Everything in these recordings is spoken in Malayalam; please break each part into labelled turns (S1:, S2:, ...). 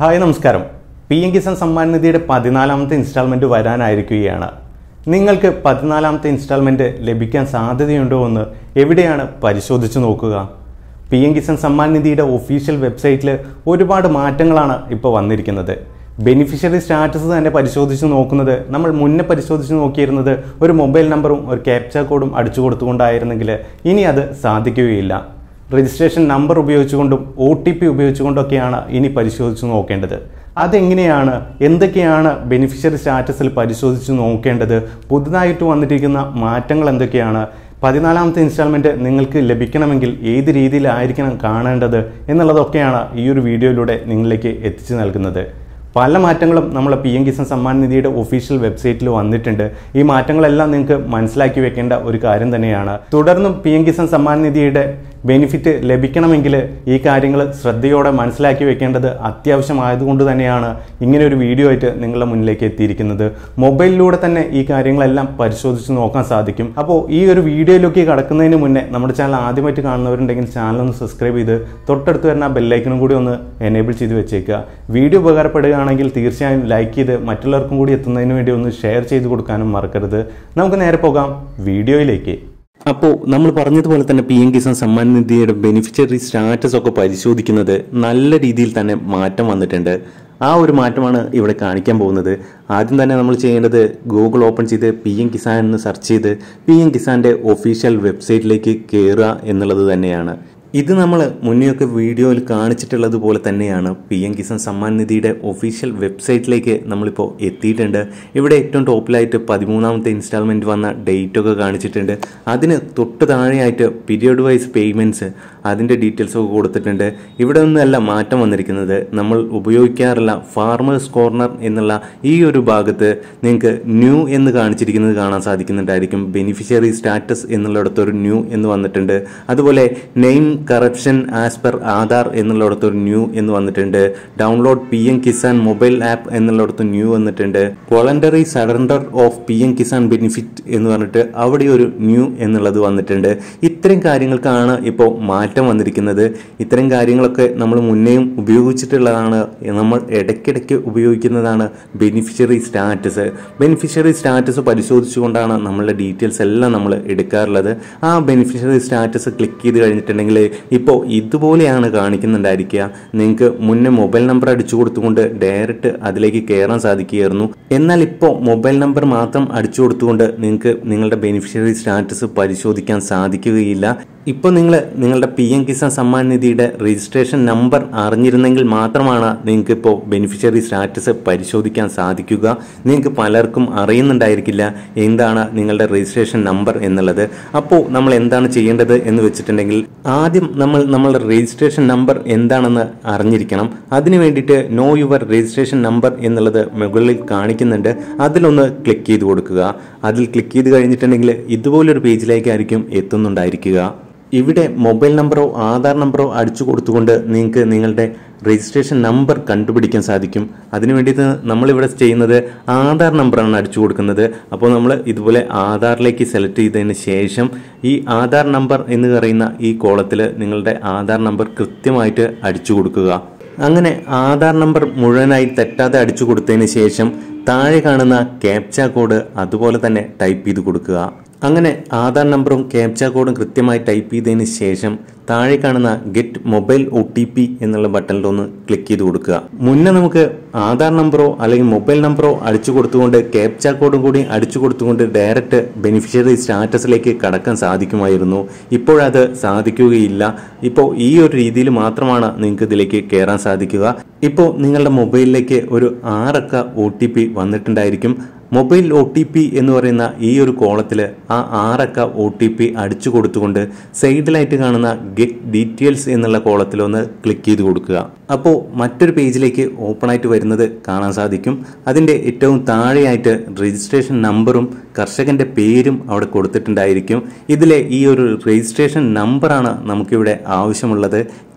S1: ഹായ് നമസ്കാരം പി എം കിസാൻ സമ്മാൻ നിധിയുടെ പതിനാലാമത്തെ ഇൻസ്റ്റാൾമെൻറ്റ് വരാനായിരിക്കുകയാണ് നിങ്ങൾക്ക് പതിനാലാമത്തെ ഇൻസ്റ്റാൾമെൻറ്റ് ലഭിക്കാൻ സാധ്യതയുണ്ടോ എന്ന് എവിടെയാണ് പരിശോധിച്ച് നോക്കുക പി എം കിസാൻ സമ്മാൻ നിധിയുടെ ഒഫീഷ്യൽ വെബ്സൈറ്റിൽ ഒരുപാട് മാറ്റങ്ങളാണ് ഇപ്പോൾ വന്നിരിക്കുന്നത് ബെനിഫിഷ്യറി സ്റ്റാറ്റസ് തന്നെ പരിശോധിച്ച് നോക്കുന്നത് നമ്മൾ മുന്നേ പരിശോധിച്ച് നോക്കിയിരുന്നത് ഒരു മൊബൈൽ നമ്പറും ഒരു ക്യാപ്ച കോഡും അടിച്ചു കൊടുത്തുകൊണ്ടായിരുന്നെങ്കിൽ ഇനി അത് സാധിക്കുകയില്ല രജിസ്ട്രേഷൻ നമ്പർ ഉപയോഗിച്ചുകൊണ്ടും ഒ ടി പി ഉപയോഗിച്ചുകൊണ്ടൊക്കെയാണ് ഇനി പരിശോധിച്ച് നോക്കേണ്ടത് അതെങ്ങനെയാണ് എന്തൊക്കെയാണ് ബെനിഫിഷ്യറി സ്റ്റാറ്റസിൽ പരിശോധിച്ച് നോക്കേണ്ടത് പുതുതായിട്ട് വന്നിരിക്കുന്ന മാറ്റങ്ങൾ എന്തൊക്കെയാണ് പതിനാലാമത്തെ ഇൻസ്റ്റാൾമെൻറ്റ് നിങ്ങൾക്ക് ലഭിക്കണമെങ്കിൽ ഏത് രീതിയിലായിരിക്കണം കാണേണ്ടത് എന്നുള്ളതൊക്കെയാണ് ഈ ഒരു വീഡിയോയിലൂടെ നിങ്ങളിലേക്ക് എത്തിച്ചു നൽകുന്നത് പല മാറ്റങ്ങളും നമ്മളെ പി എം കിസാൻ സമ്മാൻ നിധിയുടെ ഒഫീഷ്യൽ വെബ്സൈറ്റിൽ വന്നിട്ടുണ്ട് ഈ മാറ്റങ്ങളെല്ലാം നിങ്ങൾക്ക് മനസ്സിലാക്കി വെക്കേണ്ട ഒരു കാര്യം തന്നെയാണ് തുടർന്നും പി എം കിസാൻ സമ്മാൻ നിധിയുടെ ബെനിഫിറ്റ് ലഭിക്കണമെങ്കിൽ ഈ കാര്യങ്ങൾ ശ്രദ്ധയോടെ മനസ്സിലാക്കി വെക്കേണ്ടത് അത്യാവശ്യമായതുകൊണ്ട് തന്നെയാണ് ഇങ്ങനെ ഒരു വീഡിയോ ആയിട്ട് നിങ്ങളുടെ മുന്നിലേക്ക് എത്തിയിരിക്കുന്നത് മൊബൈലിലൂടെ തന്നെ ഈ കാര്യങ്ങളെല്ലാം പരിശോധിച്ച് നോക്കാൻ സാധിക്കും അപ്പോൾ ഈ ഒരു വീഡിയോയിലേക്ക് കടക്കുന്നതിന് മുന്നേ നമ്മുടെ ചാനൽ ആദ്യമായിട്ട് കാണുന്നവരുണ്ടെങ്കിൽ ചാനൽ ഒന്ന് സബ്സ്ക്രൈബ് ചെയ്ത് തൊട്ടടുത്ത് വരുന്ന ബെല്ലൈക്കനും കൂടി ഒന്ന് എനേബിൾ ചെയ്ത് വെച്ചേക്കുക വീഡിയോ ഉപകാരപ്പെടുകയാണെങ്കിൽ തീർച്ചയായും ലൈക്ക് ചെയ്ത് മറ്റുള്ളവർക്കും കൂടി എത്തുന്നതിന് വേണ്ടി ഒന്ന് ഷെയർ ചെയ്ത് കൊടുക്കാനും മറക്കരുത് നമുക്ക് നേരെ പോകാം വീഡിയോയിലേക്ക് അപ്പോൾ നമ്മൾ പറഞ്ഞതുപോലെ തന്നെ പി എം കിസാൻ സമ്മാൻ നിധിയുടെ ബെനിഫിഷ്യറി സ്റ്റാറ്റസ് ഒക്കെ പരിശോധിക്കുന്നത് നല്ല രീതിയിൽ തന്നെ മാറ്റം വന്നിട്ടുണ്ട് ആ ഒരു മാറ്റമാണ് ഇവിടെ കാണിക്കാൻ പോകുന്നത് ആദ്യം തന്നെ നമ്മൾ ചെയ്യേണ്ടത് ഗൂഗിൾ ഓപ്പൺ ചെയ്ത് പി എം കിസാൻ എന്ന് സെർച്ച് ചെയ്ത് പി എം കിസാൻ്റെ ഒഫീഷ്യൽ വെബ്സൈറ്റിലേക്ക് കയറുക എന്നുള്ളത് തന്നെയാണ് ഇത് നമ്മൾ മുന്നെയൊക്കെ വീഡിയോയിൽ കാണിച്ചിട്ടുള്ളത് പോലെ തന്നെയാണ് പി എം കിസാൻ സമ്മാൻ നിധിയുടെ ഒഫീഷ്യൽ വെബ്സൈറ്റിലേക്ക് നമ്മളിപ്പോൾ എത്തിയിട്ടുണ്ട് ഇവിടെ ഏറ്റവും ടോപ്പിലായിട്ട് പതിമൂന്നാമത്തെ ഇൻസ്റ്റാൾമെൻറ്റ് വന്ന ഡേറ്റ് ഒക്കെ കാണിച്ചിട്ടുണ്ട് അതിന് തൊട്ട് താഴെയായിട്ട് പീരിയഡ് വൈസ് പേയ്മെൻറ്റ്സ് അതിൻ്റെ ഡീറ്റെയിൽസ് ഒക്കെ കൊടുത്തിട്ടുണ്ട് ഇവിടെ നിന്നല്ല മാറ്റം വന്നിരിക്കുന്നത് നമ്മൾ ഉപയോഗിക്കാറുള്ള ഫാർമേഴ്സ് കോർണർ എന്നുള്ള ഈ ഒരു ഭാഗത്ത് നിങ്ങൾക്ക് ന്യൂ എന്ന് കാണിച്ചിരിക്കുന്നത് കാണാൻ സാധിക്കുന്നുണ്ടായിരിക്കും ബെനിഫിഷ്യറി സ്റ്റാറ്റസ് എന്നുള്ളിടത്ത് ഒരു ന്യൂ എന്ന് വന്നിട്ടുണ്ട് അതുപോലെ name correction as per Aadhaar എന്നുള്ളിടത്ത് ഒരു ന്യൂ എന്ന് വന്നിട്ടുണ്ട് download P M Kisan mobile app എന്നുള്ളിടത്ത് ന്യൂ വന്നിട്ടുണ്ട് voluntary surrender of P M Kisan benefit എന്ന് പറഞ്ഞിട്ട് അവിടെ ഒരു ന്യൂ എന്നുള്ളത് വന്നിട്ടുണ്ട് ഇത്തരം കാര്യങ്ങൾക്കാണ് ഇപ്പോൾ മാറ്റം വന്നിരിക്കുന്നത് ഇത്തരം കാര്യങ്ങളൊക്കെ നമ്മൾ മുന്നേയും ഉപയോഗിച്ചിട്ടുള്ളതാണ് നമ്മൾ ഇടയ്ക്കിടയ്ക്ക് ഉപയോഗിക്കുന്നതാണ് ബെനിഫിഷ്യറി സ്റ്റാറ്റസ് ബെനിഫിഷ്യറി സ്റ്റാറ്റസ് പരിശോധിച്ചുകൊണ്ടാണ് നമ്മളുടെ ഡീറ്റെയിൽസ് എല്ലാം നമ്മൾ എടുക്കാറുള്ളത് ആ ബെനിഫിഷ്യറി സ്റ്റാറ്റസ് ക്ലിക്ക് ചെയ്ത് കഴിഞ്ഞിട്ടുണ്ടെങ്കിൽ ഇപ്പോൾ ഇതുപോലെയാണ് കാണിക്കുന്നുണ്ടായിരിക്കുക നിങ്ങൾക്ക് മുന്നേ മൊബൈൽ നമ്പർ അടിച്ചു കൊടുത്തുകൊണ്ട് ഡയറക്റ്റ് അതിലേക്ക് കയറാൻ സാധിക്കുകയായിരുന്നു എന്നാൽ ഇപ്പോൾ മൊബൈൽ നമ്പർ മാത്രം അടിച്ചു കൊടുത്തുകൊണ്ട് നിങ്ങൾക്ക് നിങ്ങളുടെ ബെനിഫിഷ്യറി സ്റ്റാറ്റസ് പരിശോധിക്കാൻ സാധിക്കുകയില്ല ഇപ്പോൾ നിങ്ങൾ നിങ്ങളുടെ പി എം കിസാൻ സമ്മാൻ നിധിയുടെ രജിസ്ട്രേഷൻ നമ്പർ അറിഞ്ഞിരുന്നെങ്കിൽ മാത്രമാണ് നിങ്ങൾക്ക് ഇപ്പോൾ ബെനിഫിഷ്യറി സ്റ്റാറ്റസ് പരിശോധിക്കാൻ സാധിക്കുക നിങ്ങൾക്ക് പലർക്കും അറിയുന്നുണ്ടായിരിക്കില്ല എന്താണ് നിങ്ങളുടെ രജിസ്ട്രേഷൻ നമ്പർ എന്നുള്ളത് അപ്പോൾ നമ്മൾ എന്താണ് ചെയ്യേണ്ടത് എന്ന് വെച്ചിട്ടുണ്ടെങ്കിൽ ആദ്യം നമ്മൾ നമ്മളുടെ രജിസ്ട്രേഷൻ നമ്പർ എന്താണെന്ന് അറിഞ്ഞിരിക്കണം അതിനു വേണ്ടിയിട്ട് നോ യുവർ രജിസ്ട്രേഷൻ നമ്പർ എന്നുള്ളത് മുകളിൽ കാണിക്കുന്നുണ്ട് അതിലൊന്ന് ക്ലിക്ക് ചെയ്ത് കൊടുക്കുക അതിൽ ക്ലിക്ക് ചെയ്ത് കഴിഞ്ഞിട്ടുണ്ടെങ്കിൽ ഇതുപോലൊരു പേജിലേക്കായിരിക്കും എത്തുന്നുണ്ടായിരിക്കുക ഇവിടെ മൊബൈൽ നമ്പറോ ആധാർ നമ്പറോ അടിച്ചു കൊടുത്തുകൊണ്ട് നിങ്ങൾക്ക് നിങ്ങളുടെ രജിസ്ട്രേഷൻ നമ്പർ കണ്ടുപിടിക്കാൻ സാധിക്കും അതിനു വേണ്ടിയിട്ട് നമ്മളിവിടെ ചെയ്യുന്നത് ആധാർ നമ്പറാണ് അടിച്ചു കൊടുക്കുന്നത് അപ്പോൾ നമ്മൾ ഇതുപോലെ ആധാറിലേക്ക് സെലക്ട് ചെയ്തതിന് ശേഷം ഈ ആധാർ നമ്പർ എന്ന് പറയുന്ന ഈ കോളത്തിൽ നിങ്ങളുടെ ആധാർ നമ്പർ കൃത്യമായിട്ട് അടിച്ചു കൊടുക്കുക അങ്ങനെ ആധാർ നമ്പർ മുഴുവനായി തെറ്റാതെ അടിച്ചു കൊടുത്തതിന് ശേഷം താഴെ കാണുന്ന ക്യാപ്ച കോഡ് അതുപോലെ തന്നെ ടൈപ്പ് ചെയ്ത് കൊടുക്കുക അങ്ങനെ ആധാർ നമ്പറും ക്യാപ്ച കോഡും കൃത്യമായി ടൈപ്പ് ചെയ്തതിന് ശേഷം താഴെ കാണുന്ന get mobile O T P എന്നുള്ള ബട്ടണിലൊന്ന് ക്ലിക്ക് ചെയ്ത് കൊടുക്കുക മുന്നേ നമുക്ക് ആധാർ നമ്പറോ അല്ലെങ്കിൽ മൊബൈൽ നമ്പറോ അടിച്ചു കൊടുത്തുകൊണ്ട് ക്യാപ്ച കോഡും കൂടി അടിച്ചു കൊടുത്തുകൊണ്ട് ഡയറക്റ്റ് ബെനിഫിഷ്യറി സ്റ്റാറ്റസിലേക്ക് കടക്കാൻ സാധിക്കുമായിരുന്നു ഇപ്പോഴത് സാധിക്കുകയില്ല ഇപ്പോൾ ഈ ഒരു രീതിയിൽ മാത്രമാണ് നിങ്ങൾക്ക് ഇതിലേക്ക് കയറാൻ സാധിക്കുക ഇപ്പോൾ നിങ്ങളുടെ മൊബൈലിലേക്ക് ഒരു ആറക്ക ഒ ടി പി വന്നിട്ടുണ്ടായിരിക്കും മൊബൈൽ ഒ ടി പി എന്ന് പറയുന്ന ഈ ഒരു കോളത്തിൽ ആ ആറക്ക ഒ ടി പി അടിച്ചു കൊടുത്തുകൊണ്ട് സൈഡിലായിട്ട് കാണുന്ന ഗെറ്റ് ഡീറ്റെയിൽസ് എന്നുള്ള കോളത്തിലൊന്ന് ക്ലിക്ക് ചെയ്ത് കൊടുക്കുക അപ്പോൾ മറ്റൊരു പേജിലേക്ക് ഓപ്പൺ ആയിട്ട് വരുന്നത് കാണാൻ സാധിക്കും അതിൻ്റെ ഏറ്റവും താഴെയായിട്ട് രജിസ്ട്രേഷൻ നമ്പറും കർഷകന്റെ പേരും അവിടെ കൊടുത്തിട്ടുണ്ടായിരിക്കും ഇതിലെ ഈ ഒരു രജിസ്ട്രേഷൻ നമ്പറാണ് നമുക്കിവിടെ ആവശ്യമുള്ളത്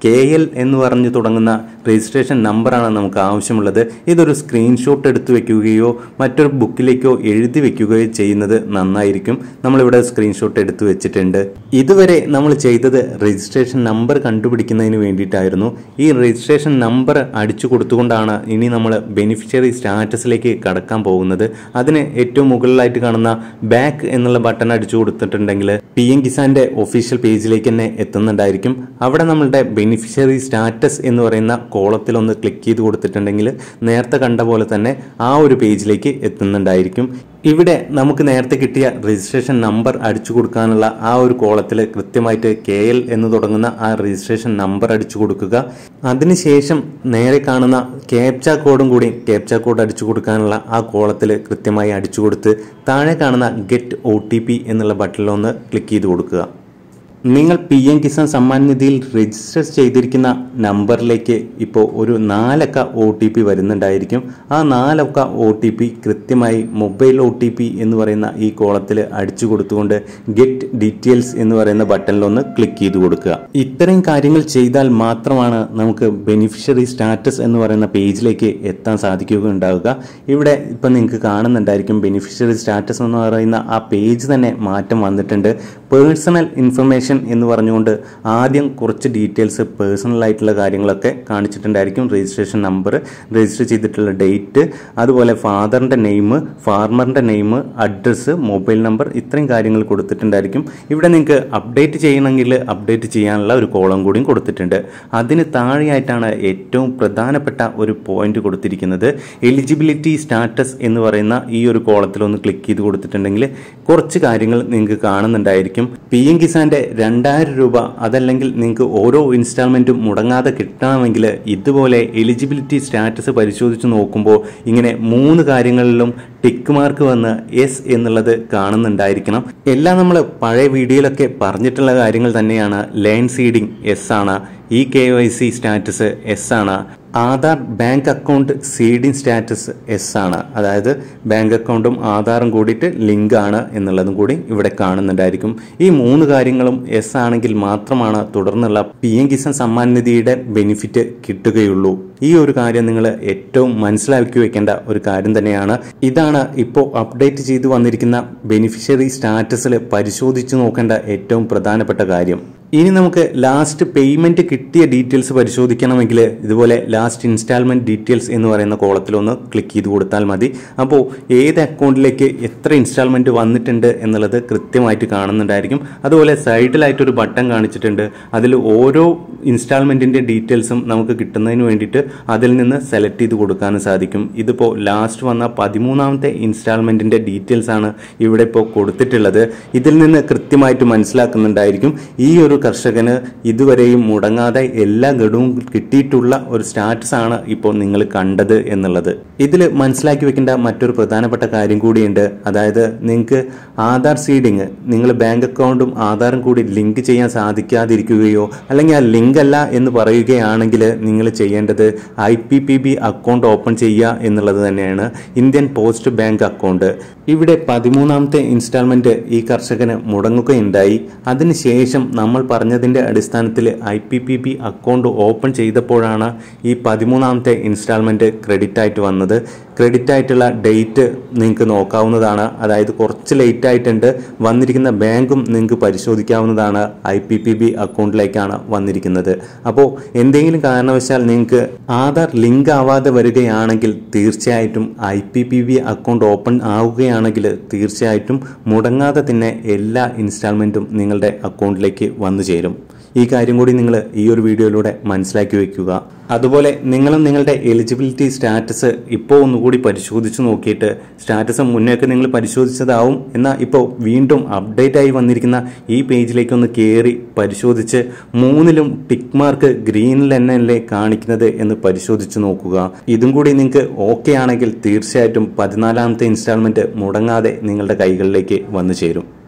S1: കെ എൽ എന്ന് പറഞ്ഞ് തുടങ്ങുന്ന രജിസ്ട്രേഷൻ നമ്പറാണ് നമുക്ക് ആവശ്യമുള്ളത് ഇതൊരു സ്ക്രീൻഷോട്ട് എടുത്തു വെക്കുകയോ മറ്റൊരു ബുക്കിലേക്കോ എഴുതി വെക്കുകയോ ചെയ്യുന്നത് നന്നായിരിക്കും നമ്മളിവിടെ സ്ക്രീൻഷോട്ട് എടുത്തു വെച്ചിട്ടുണ്ട് ഇതുവരെ നമ്മൾ ചെയ്തത് രജിസ്ട്രേഷൻ നമ്പർ കണ്ടുപിടിക്കുന്നതിന് വേണ്ടിയിട്ടായിരുന്നു ഈ രജിസ്ട്രേഷൻ നമ്പർ അടിച്ചു കൊടുത്തുകൊണ്ടാണ് ഇനി നമ്മൾ ബെനിഫിഷ്യറി സ്റ്റാറ്റസിലേക്ക് കടക്കാൻ പോകുന്നത് അതിന് ഏറ്റവും മുകളിലായിട്ട് കാണുന്ന ബാക്ക് എന്നുള്ള ബട്ടൺ അടിച്ചു കൊടുത്തിട്ടുണ്ടെങ്കിൽ പി എം കിസാന്റെ ഒഫീഷ്യൽ പേജിലേക്ക് തന്നെ എത്തുന്നുണ്ടായിരിക്കും അവിടെ നമ്മളുടെ ബെനിഫിഷ്യറി സ്റ്റാറ്റസ് എന്ന് പറയുന്ന കോളത്തിൽ ഒന്ന് ക്ലിക്ക് ചെയ്ത് കൊടുത്തിട്ടുണ്ടെങ്കിൽ നേരത്തെ കണ്ട പോലെ തന്നെ ആ ഒരു പേജിലേക്ക് എത്തുന്നുണ്ടായിരിക്കും ഇവിടെ നമുക്ക് നേരത്തെ കിട്ടിയ രജിസ്ട്രേഷൻ നമ്പർ അടിച്ചു കൊടുക്കാനുള്ള ആ ഒരു കോളത്തിൽ കൃത്യമായിട്ട് കെ എൽ എന്ന് തുടങ്ങുന്ന ആ രജിസ്ട്രേഷൻ നമ്പർ അടിച്ചു കൊടുക്കുക അതിനുശേഷം നേരെ കാണുന്ന ക്യാപ്ച കോഡും കൂടി ക്യാപ്ച കോഡ് അടിച്ചു കൊടുക്കാനുള്ള ആ കോളത്തിൽ കൃത്യമായി അടിച്ചു കൊടുത്ത് താഴെ കാണുന്ന ഗെറ്റ് ഒ എന്നുള്ള ബട്ടണിലൊന്ന് ക്ലിക്ക് ചെയ്ത് കൊടുക്കുക നിങ്ങൾ പി എം കിസാൻ സമ്മാൻ നിധിയിൽ രജിസ്റ്റർ ചെയ്തിരിക്കുന്ന നമ്പറിലേക്ക് ഇപ്പോൾ ഒരു നാലക്ക ഒ ടി പി വരുന്നുണ്ടായിരിക്കും ആ നാലക്ക ഒ ടി പി കൃത്യമായി മൊബൈൽ ഒ ടി പി എന്ന് പറയുന്ന ഈ കോളത്തിൽ അടിച്ചു കൊടുത്തുകൊണ്ട് ഗെറ്റ് ഡീറ്റെയിൽസ് എന്ന് പറയുന്ന ബട്ടണിലൊന്ന് ക്ലിക്ക് ചെയ്ത് കൊടുക്കുക ഇത്തരം കാര്യങ്ങൾ ചെയ്താൽ മാത്രമാണ് നമുക്ക് ബെനിഫിഷ്യറി സ്റ്റാറ്റസ് എന്ന് പറയുന്ന പേജിലേക്ക് എത്താൻ സാധിക്കുകയുണ്ടാവുക ഇവിടെ ഇപ്പം നിങ്ങൾക്ക് കാണുന്നുണ്ടായിരിക്കും ബെനിഫിഷ്യറി സ്റ്റാറ്റസ് എന്ന് പറയുന്ന ആ പേജ് തന്നെ മാറ്റം വന്നിട്ടുണ്ട് പേഴ്സണൽ ഇൻഫർമേഷൻ എന്ന് പറഞ്ഞുകൊണ്ട് ആദ്യം കുറച്ച് ഡീറ്റെയിൽസ് പേഴ്സണൽ ആയിട്ടുള്ള കാര്യങ്ങളൊക്കെ കാണിച്ചിട്ടുണ്ടായിരിക്കും രജിസ്ട്രേഷൻ നമ്പർ രജിസ്റ്റർ ചെയ്തിട്ടുള്ള ഡേറ്റ് അതുപോലെ ഫാദറിൻ്റെ നെയിം ഫാർമറിൻ്റെ നെയിം അഡ്രസ്സ് മൊബൈൽ നമ്പർ ഇത്രയും കാര്യങ്ങൾ കൊടുത്തിട്ടുണ്ടായിരിക്കും ഇവിടെ നിങ്ങൾക്ക് അപ്ഡേറ്റ് ചെയ്യണമെങ്കിൽ അപ്ഡേറ്റ് ചെയ്യാനുള്ള ഒരു കോളം കൂടിയും കൊടുത്തിട്ടുണ്ട് അതിന് താഴെയായിട്ടാണ് ഏറ്റവും പ്രധാനപ്പെട്ട ഒരു പോയിന്റ് കൊടുത്തിരിക്കുന്നത് എലിജിബിലിറ്റി സ്റ്റാറ്റസ് എന്ന് പറയുന്ന ഈ ഒരു കോളത്തിൽ ഒന്ന് ക്ലിക്ക് ചെയ്ത് കൊടുത്തിട്ടുണ്ടെങ്കിൽ കുറച്ച് കാര്യങ്ങൾ നിങ്ങൾക്ക് കാണുന്നുണ്ടായിരിക്കും പി എം കിസാന്റെ രണ്ടായിരം രൂപ അതല്ലെങ്കിൽ നിങ്ങൾക്ക് ഓരോ ഇൻസ്റ്റാൾമെന്റും മുടങ്ങാതെ കിട്ടണമെങ്കിൽ ഇതുപോലെ എലിജിബിലിറ്റി സ്റ്റാറ്റസ് പരിശോധിച്ച് നോക്കുമ്പോൾ ഇങ്ങനെ മൂന്ന് കാര്യങ്ങളിലും ടിക്ക് മാർക്ക് വന്ന് എസ് എന്നുള്ളത് കാണുന്നുണ്ടായിരിക്കണം എല്ലാം നമ്മൾ പഴയ വീഡിയോയിലൊക്കെ പറഞ്ഞിട്ടുള്ള കാര്യങ്ങൾ തന്നെയാണ് ലൈൻ സീഡിംഗ് എസ് ആണ് e K Y C status yes ആണ് Aadhaar bank account seeding status yes ആണ് അതായത് ബാങ്ക് അക്കൗണ്ടും ആധാറും കൂടിയിട്ട് ലിങ്ക് ആണ് എന്നുള്ളതും കൂടി ഇവിടെ കാണുന്നുണ്ടായിരിക്കും ഈ മൂന്ന് കാര്യങ്ങളും എസ് ആണെങ്കിൽ മാത്രമാണ് തുടർന്നുള്ള പി എം കിസാൻ സമ്മാൻ നിധിയുടെ ബെനിഫിറ്റ് കിട്ടുകയുള്ളൂ ഈ ഒരു കാര്യം നിങ്ങൾ ഏറ്റവും മനസ്സിലാക്കി വെക്കേണ്ട ഒരു കാര്യം തന്നെയാണ് ഇതാണ് ഇപ്പോൾ അപ്ഡേറ്റ് ചെയ്തു വന്നിരിക്കുന്ന ബെനിഫിഷ്യറി സ്റ്റാറ്റസിൽ പരിശോധിച്ച് നോക്കേണ്ട ഏറ്റവും പ്രധാനപ്പെട്ട കാര്യം ഇനി നമുക്ക് ലാസ്റ്റ് പേയ്മെന്റ് കിട്ടിയ ഡീറ്റെയിൽസ് പരിശോധിക്കണമെങ്കിൽ ഇതുപോലെ ലാസ്റ്റ് ഇൻസ്റ്റാൾമെന്റ് ഡീറ്റെയിൽസ് എന്ന് പറയുന്ന കോളത്തിലൊന്ന് ക്ലിക്ക് ചെയ്ത് കൊടുത്താൽ മതി അപ്പോൾ ഏത് അക്കൗണ്ടിലേക്ക് എത്ര ഇൻസ്റ്റാൾമെന്റ് വന്നിട്ടുണ്ട് എന്നുള്ളത് കൃത്യമായിട്ട് കാണുന്നുണ്ടായിരിക്കും അതുപോലെ സൈഡിലായിട്ടൊരു ബട്ടൺ കാണിച്ചിട്ടുണ്ട് അതിൽ ഓരോ ഇൻസ്റ്റാൾമെന്റിന്റെ ഡീറ്റെയിൽസും നമുക്ക് കിട്ടുന്നതിന് വേണ്ടിയിട്ട് അതിൽ നിന്ന് സെലക്ട് ചെയ്ത് കൊടുക്കാനും സാധിക്കും ഇതിപ്പോൾ ലാസ്റ്റ് വന്ന പതിമൂന്നാമത്തെ ഇൻസ്റ്റാൾമെന്റിന്റെ ഡീറ്റെയിൽസ് ആണ് ഇവിടെ ഇപ്പോൾ കൊടുത്തിട്ടുള്ളത് ഇതിൽ നിന്ന് കൃത്യമായിട്ട് മനസ്സിലാക്കുന്നുണ്ടായിരിക്കും ഈ ഒരു കർഷകന് ഇതുവരെയും മുടങ്ങാതെ എല്ലാ ഗഡുവും കിട്ടിയിട്ടുള്ള ഒരു സ്റ്റാറ്റസ് ആണ് ഇപ്പോൾ നിങ്ങൾ കണ്ടത് എന്നുള്ളത് ഇതിൽ മനസ്സിലാക്കി വെക്കേണ്ട മറ്റൊരു പ്രധാനപ്പെട്ട കാര്യം കൂടിയുണ്ട് അതായത് നിങ്ങൾക്ക് ആധാർ സീഡിങ് നിങ്ങൾ ബാങ്ക് അക്കൗണ്ടും ആധാറും കൂടി ലിങ്ക് ചെയ്യാൻ സാധിക്കാതിരിക്കുകയോ അല്ലെങ്കിൽ ആ ലിങ്ക് അല്ല എന്ന് പറയുകയാണെങ്കിൽ നിങ്ങൾ ചെയ്യേണ്ടത് I P P B account open ചെയ്യുക എന്നുള്ളത് തന്നെയാണ് ഇന്ത്യൻ പോസ്റ്റ് ബാങ്ക് അക്കൗണ്ട് ഇവിടെ പതിമൂന്നാമത്തെ ഇൻസ്റ്റാൾമെന്റ് ഈ കർഷകന് മുടങ്ങുകയുണ്ടായി അതിനുശേഷം നമ്മൾ പറഞ്ഞതിന്റെ അടിസ്ഥാനത്തിൽ I P P B account open ചെയ്തപ്പോഴാണ് ഈ പതിമൂന്നാമത്തെ ഇൻസ്റ്റാൾമെന്റ് ക്രെഡിറ്റ് ആയിട്ട് വന്നത് ക്രെഡിറ്റ് ആയിട്ടുള്ള ഡേറ്റ് നിങ്ങൾക്ക് നോക്കാവുന്നതാണ് അതായത് കുറച്ച് ലേറ്റ് ആയിട്ടുണ്ട് വന്നിരിക്കുന്ന ബാങ്കും നിങ്ങൾക്ക് പരിശോധിക്കാവുന്നതാണ് ഐ പി പി ബി അക്കൗണ്ടിലേക്കാണ് വന്നിരിക്കുന്നത് അപ്പോൾ എന്തെങ്കിലും കാരണവശാൽ നിങ്ങൾക്ക് ആധാർ ലിങ്ക് ആവാതെ വരികയാണെങ്കിൽ തീർച്ചയായിട്ടും I P P B account open ആവുകയാണെങ്കിൽ തീർച്ചയായിട്ടും മുടങ്ങാതെ തന്നെ എല്ലാ ഇൻസ്റ്റാൾമെൻറ്റും നിങ്ങളുടെ അക്കൗണ്ടിലേക്ക് വന്നു ചേരും ഈ കാര്യം കൂടി നിങ്ങൾ ഈ ഒരു വീഡിയോയിലൂടെ മനസ്സിലാക്കി വെക്കുക അതുപോലെ നിങ്ങളും നിങ്ങളുടെ എലിജിബിലിറ്റി സ്റ്റാറ്റസ് ഇപ്പോൾ ഒന്നുകൂടി പരിശോധിച്ച് നോക്കിയിട്ട് സ്റ്റാറ്റസ് മുന്നേക്ക് നിങ്ങൾ പരിശോധിച്ചതാവും എന്നാൽ ഇപ്പോൾ വീണ്ടും അപ്ഡേറ്റ് ആയി വന്നിരിക്കുന്ന ഈ പേജിലേക്ക് ഒന്ന് കയറി പരിശോധിച്ച് മൂന്നിലും ടിക്ക് മാർക്ക് ഗ്രീനിൽ തന്നെയല്ലേ കാണിക്കുന്നത് എന്ന് പരിശോധിച്ച് നോക്കുക ഇതും കൂടി നിങ്ങൾക്ക് ഓക്കെ ആണെങ്കിൽ തീർച്ചയായിട്ടും പതിനാലാമത്തെ ഇൻസ്റ്റാൾമെന്റ് മുടങ്ങാതെ നിങ്ങളുടെ കൈകളിലേക്ക് വന്നു ചേരും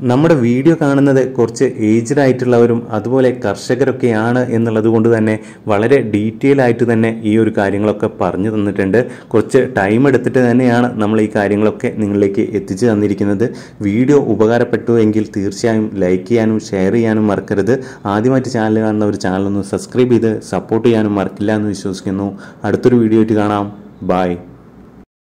S1: നമ്മുടെ വീഡിയോ കാണുന്നത് കുറച്ച് ഏജ്ഡ് ആയിട്ടുള്ളവരും അതുപോലെ കർഷകരൊക്കെയാണ് എന്നുള്ളത് കൊണ്ട് തന്നെ വളരെ ഡീറ്റെയിൽ ആയിട്ട് തന്നെ ഈ ഒരു കാര്യങ്ങളൊക്കെ പറഞ്ഞു തന്നിട്ടുണ്ട് കുറച്ച് ടൈം എടുത്തിട്ട് തന്നെയാണ് നമ്മൾ ഈ കാര്യങ്ങളൊക്കെ നിങ്ങളിലേക്ക് എത്തിച്ചു തന്നിരിക്കുന്നത് വീഡിയോ ഉപകാരപ്പെട്ടു എങ്കിൽ തീർച്ചയായും ലൈക്ക് ചെയ്യാനും ഷെയർ ചെയ്യാനും മറക്കരുത് ആദ്യമായിട്ട് ചാനൽ കാണുന്ന ഒരു ചാനൽ ഒന്ന് സബ്സ്ക്രൈബ് ചെയ്ത് സപ്പോർട്ട് ചെയ്യാനും മറക്കില്ല എന്ന് വിശ്വസിക്കുന്നു അടുത്തൊരു വീഡിയോ ആയിട്ട് കാണാം ബായ്